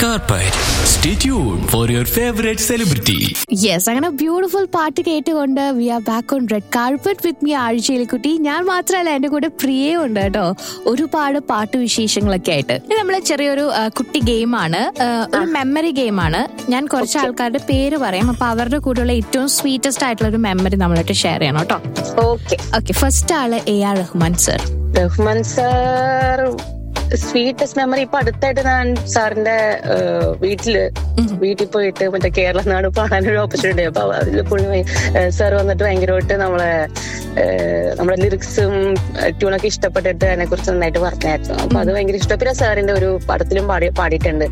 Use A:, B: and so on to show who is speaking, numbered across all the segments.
A: carpet. Stay tuned for your favorite celebrity.
B: Yes അങ്ങനെ beautiful പാട്ട് കേട്ടുകൊണ്ട് we are back on red carpet with me ആഴ്ചയിൽക്കുട്ടി ഞാൻ മാത്രമല്ല എന്റെ കൂടെ പ്രിയയും ഉണ്ട് കേട്ടോ ഒരുപാട് പാട്ട് വിശേഷങ്ങളൊക്കെ ആയിട്ട് ഇത് നമ്മളെ ചെറിയൊരു ആ, കുട്ടി ഗെയിമാണ് ആ, ഒരു മെമ്മറി ഗെയിമാണ് ഞാൻ കുറച്ച് ആൾക്കാരുടെ പേര് പറയും അപ്പൊ അവരുടെ കൂടെയുള്ള ഏറ്റവും സ്വീറ്റസ്റ്റ് ആയിട്ടുള്ള ഒരു മെമ്മറി നമ്മളായിട്ട് ഷെയർ ചെയ്യണം കേട്ടോ
C: ഓക്കെ
B: ഓക്കെ ഫസ്റ്റ് ആള് A R Rahman sir
C: Rahman sir sweetest memory ഇപ്പൊ അടുത്തായിട്ട് ഞാൻ സാറിന്റെ ഏഹ്, വീട്ടില് വീട്ടിൽ പോയിട്ട് മറ്റേ കേരള നാട് പാടാനൊരു ഓപ്പർച്യൂണിറ്റി അപ്പൊ അതിൽ പുള്ളി സാർ വന്നിട്ട് ഭയങ്കരമായിട്ട് നമ്മളെ ഏഹ്, നമ്മുടെ ലിറിക്സും ട്യൂണൊക്കെ ഇഷ്ടപ്പെട്ടിട്ട് അതിനെ കുറിച്ച് നന്നായിട്ട് പറഞ്ഞായിരുന്നു അപ്പൊ അത് ഭയങ്കര ഇഷ്ടം പിന്നെ സാറിന്റെ ഒരു പടത്തിലും പാടി പാടിയിട്ടുണ്ട്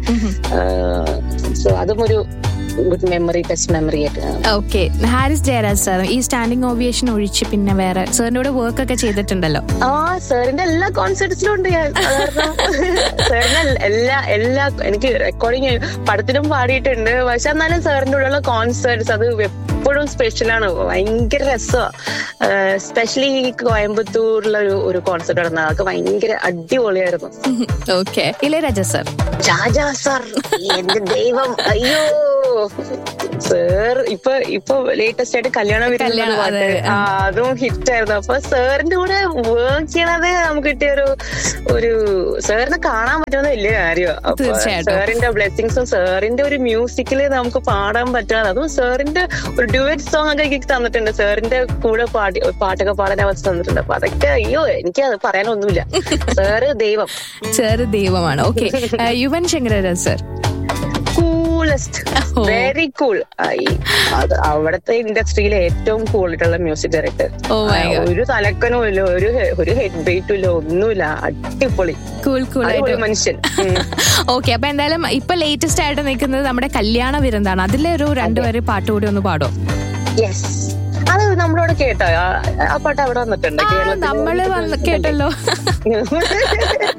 C: സോ അതും ഒരു ഗുഡ് മെമ്മറി ബെസ്റ്റ് മെമ്മറി ആയിട്ട് ഞാൻ
B: ഓക്കെ ഹാരിസ് ജയരാജ് സാർ ഈ സ്റ്റാൻഡിംഗ് ഓവിയേഷൻ ഒഴിച്ച് പിന്നെ വേറെ സാറിന്റെ കൂടെ വർക്ക് ഒക്കെ ചെയ്തിട്ടുണ്ടല്ലോ
C: ആ സാറിന്റെ എല്ലാ കോൺസേർട്സിലും ഉണ്ട് ഞാൻ അത് കാരണം സാറിന്റെ എല്ലാ എല്ലാ എനിക്ക് റെക്കോർഡിങ് പടത്തിലും പാടിയിട്ടുണ്ട് പക്ഷെ എന്നാലും സാറിന്റെ കൂടെയുള്ള കോൺസേർട്സ് അത് എപ്പോഴും സ്പെഷ്യലാണ് ഭയങ്കര രസമാണ് സ്പെഷ്യലി കോയമ്പത്തൂരിലുള്ള ഒരു ഒരു കോൺസേർട്ട് നടന്നത് അതൊക്കെ ഭയങ്കര അടിപൊളിയായിരുന്നു
B: okay Ilayaraja sir
C: Raja sir എന്റെ ദൈവം അയ്യോ സാർ ഇപ്പൊ ഇപ്പൊ ലേറ്റസ്റ്റ് ആയിട്ട് കല്യാണ വിരുന്ന്
B: കല്യാണം,
C: പാട്ട്
B: അതെ,
C: ആ, അതും ഹിറ്റ് ആയിരുന്നു അപ്പൊ സാറിന്റെ കൂടെ വർക്ക് ചെയ്യണത് നമുക്ക് കിട്ടിയ ഒരു ഒരു സാറിനെ കാണാൻ പറ്റുന്ന വലിയ കാര്യമാണ്
B: തീർച്ചയായിട്ടും.
C: സാറിന്റെ ബ്ലെസ്സിങ്സും സാറിന്റെ ഒരു മ്യൂസിക്കില് നമുക്ക് പാടാൻ പറ്റാതെ അതും സാറിന്റെ ഒരു ഡ്യുവറ്റ് സോങ് ഒക്കെ എനിക്ക് തന്നിട്ടുണ്ട് സാറിന്റെ കൂടെ പാടി പാട്ടൊക്കെ പാടാൻ അവസ്ഥ തന്നിട്ടുണ്ട് അപ്പൊ അതൊക്കെ അയ്യോ എനിക്ക് അത് പറയാനൊന്നുമില്ല സാറ് ദൈവം
B: ചെറു ദൈവമാണ് okay Yuvan Shankarraja sir
C: coolest
B: oh.
C: Very cool അത് അവിടുത്തെ ഇൻഡസ്ട്രിയിലെ ഏറ്റവും കൂൾ ആയിട്ടുള്ള music director
B: Oh my God.
C: ഒരു തലക്കനും ഇല്ല ഒരു ഹെ- ഒരു ഹെഡ് വെയിറ്റും ഇല്ല ഒന്നുമില്ല അടിപൊളി
B: കൂൾ കൂൾ
C: അടിപൊളി
B: ആയിട്ട്
C: മനുഷ്യൻ ഉം.
B: ഓക്കെ അപ്പൊ എന്തായാലും ഇപ്പൊ ലേറ്റസ്റ്റ് ആയിട്ട് നിൽക്കുന്നത് നമ്മുടെ കല്യാണ വിരുന്നാണ് അതിലെ ഒരു രണ്ടുപേര് പാട്ട് കൂടി ഒന്ന് പാടോ
C: യെസ് അത് നമ്മളോട് കേട്ടോ ആ- ആ പാട്ട് അവിടെ വന്നിട്ടുണ്ട്
B: ആ,
C: കേരളത്തിൽ
B: നമ്മള് വന്ന് കേട്ടല്ലോ